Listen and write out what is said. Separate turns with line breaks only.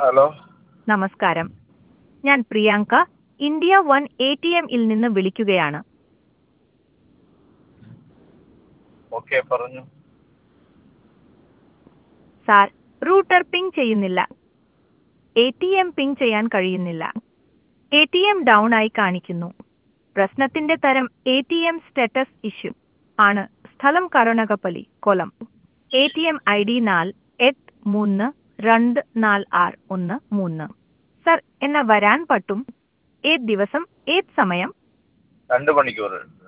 hello
നമസ്കാരം ഞാൻ Priyanka India one A T എമ്മിൽ നിന്ന് വിളിക്കുകയാണ്
ഓക്കെ പറഞ്ഞു
സാർ റൂട്ടർ പിങ് ചെയ്യുന്നില്ല എ ടി എം പിങ് ചെയ്യാൻ കഴിയുന്നില്ല എ ടി എം ഡൗൺ ആയി കാണിക്കുന്നു പ്രശ്നത്തിന്റെ തരം A T M status issue ആണ് സ്ഥലം Karunagappally Kollam A T M I D നാൽ എട്ട് മൂന്ന് രണ്ട് നാല് ആറ് ഒന്ന് മൂന്ന് സർ എന്നെ വരാൻ പറ്റും ഏത് ദിവസം ഏത് സമയം
രണ്ട് മണിക്കൂർ